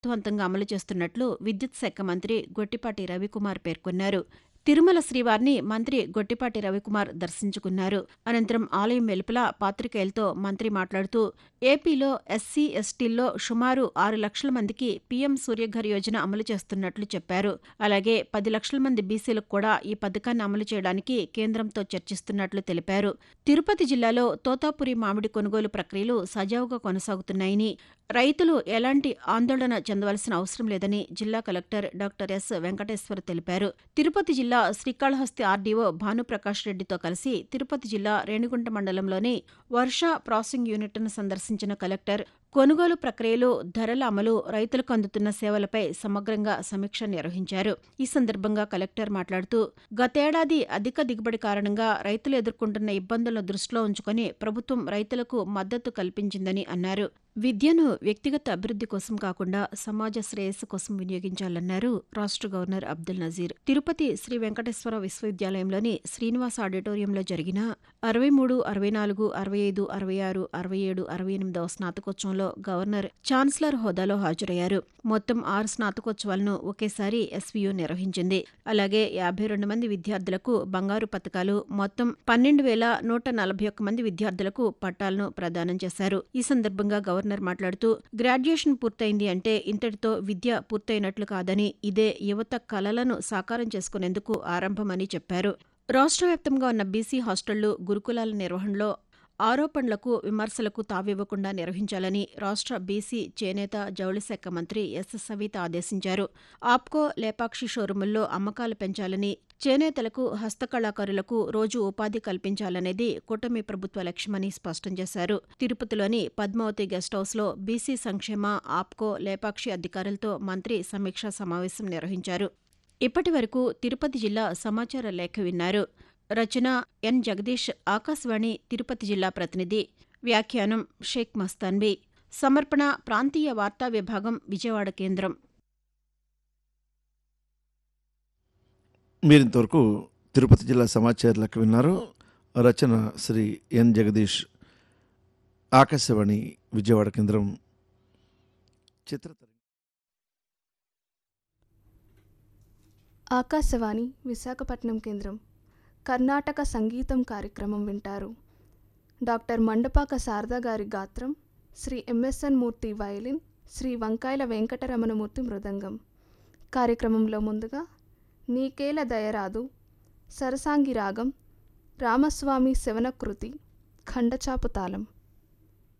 సమర్థవంతంగా అమలు చేస్తున్నట్లు విద్యుత్ శాఖ మంత్రి గొట్టిపాటి రవికుమార్ పేర్కొన్నారు తిరుమల శ్రీవారిని మంత్రి గొట్టిపాటి రవికుమార్ దర్శించుకున్నారు అనంతరం ఆలయం వెలుపల పాత్రికేయులతో మంత్రి మాట్లాడుతూ ఏపీలో ఎస్సీ ఎస్టీల్లో సుమారు ఆరు లక్షల మందికి పీఎం సూర్యఘర్ యోజన అమలు చేస్తున్నట్లు చెప్పారు అలాగే పది లక్షల మంది బీసీలకు కూడా ఈ పథకాన్ని అమలు చేయడానికి కేంద్రంతో చర్చిస్తున్నట్లు తెలిపారు తిరుపతి జిల్లాలో తోతాపురి మామిడి కొనుగోలు ప్రక్రియలు సజావుగా కొనసాగుతున్నాయని రైతులు ఎలాంటి ఆందోళన చెందవలసిన అవసరం లేదని జిల్లా కలెక్టర్ డాక్టర్ ఎస్ వెంకటేశ్వర్ తెలిపారు తిరుపతి జిల్లా శ్రీకాళహస్తి ఆర్డీఓ భానుప్రకాష్ రెడ్డితో కలిసి తిరుపతి జిల్లా రేణిగుంట మండలంలోని వర్ష ప్రాసెసింగ్ యూనిట్ను సందర్శించిన కలెక్టర్ కొనుగోలు ప్రక్రియలు ధరల అమలు రైతులకు అందుతున్న సేవలపై సమగ్రంగా సమీక్ష నిర్వహించారు ఈ సందర్భంగా కలెక్టర్ మాట్లాడుతూ గతేడాది అధిక దిగుబడి కారణంగా రైతులు ఎదుర్కొంటున్న ఇబ్బందులను దృష్టిలో ఉంచుకొని ప్రభుత్వం రైతులకు మద్దతు కల్పించిందని అన్నారు విద్యను వ్యక్తిగత అభివృద్ధి కోసం కాకుండా సమాజ శ్రేయస్సు కోసం వినియోగించాలన్నారు రాష్ట్ర గవర్నర్ అబ్దుల్ నజీర్ తిరుపతి శ్రీ వెంకటేశ్వర విశ్వవిద్యాలయంలోని శ్రీనివాస ఆడిటోరియంలో జరిగిన అరవై మూడు అరవై నాలుగు అరవై ఐదు అరవై ఆరు అరవై ఏడు అరవై ఎనిమిదవ స్నాతకోత్సవంలో గవర్నర్ ఛాన్సలర్ హోదాలో హాజరయ్యారు మొత్తం ఆరు స్నాతకోత్సవాలను ఒకేసారి ఎస్వీయు నిర్వహించింది అలాగే యాభై రెండు మంది విద్యార్థులకు బంగారు పథకాలు మొత్తం పన్నెండు వేల నూట నలభై ఒక్క మంది విద్యార్థులకు పట్టాలను ప్రదానం చేశారు ఈ సందర్భంగా గవర్నర్ మాట్లాడుతూ గ్రాడ్యుయేషన్ పూర్తయింది అంటే ఇంతటితో విద్య పూర్తయినట్లు కాదని ఇదే యువత కలలను సాకారం చేసుకునేందుకు ఆరంభమని చెప్పారు రాష్ట్ర వ్యాప్తంగా ఉన్న బీసీ హాస్టళ్లు గురుకులాల నిర్వహణలో ఆరోపణలకు విమర్శలకు తావివ్వకుండా నిర్వహించాలని రాష్ట్ర బీసీ చేనేత జౌళి శాఖ మంత్రి ఎస్ సవిత ఆదేశించారు ఆప్కో లేపాక్షి షోరూముల్లో అమ్మకాలు పెంచాలని చేనేతలకు హస్తకళాకారులకు రోజు ఉపాధి కల్పించాలనేది కూటమి ప్రభుత్వ లక్ష్యమని స్పష్టం చేశారు తిరుపతిలోని పద్మావతి గెస్ట్ హౌస్లో బీసీ సంక్షేమ ఆప్కో లేపాక్షి అధికారులతో మంత్రి సమీక్షా సమావేశం నిర్వహించారు ఇప్పటి వరకు తిరుపతి జిల్లా సమాచార లేఖ విన్నారు రచన ఎన్ జగదీష్ ఆకాశవాణి తిరుపతి జిల్లా ప్రతినిధి వ్యాఖ్యానం షేక్ మస్తాన్బీ సమర్పణ ప్రాంతీయ వార్తా విభాగం విజయవాడ కేంద్రం మీరింతవరకు తిరుపతి జిల్లా సమాచారాలకు విన్నారు రచన శ్రీ ఎన్ జగదీష్ ఆకాశవాణి విజయవాడ కేంద్రం చిత్ర ఆకాశవాణి విశాఖపట్నం కేంద్రం కర్ణాటక సంగీతం కార్యక్రమం వింటారు డాక్టర్ మండపాక శారద గారి గాత్రం శ్రీ ఎంఎస్ఎన్ మూర్తి వయలిన్ శ్రీ వంకాయల వెంకటరమణమూర్తి మృదంగం కార్యక్రమంలో ముందుగా నీకేల దయరాదు సరసాంగి రాగం రామస్వామి శవనకృతి ఖండచాపు తాళం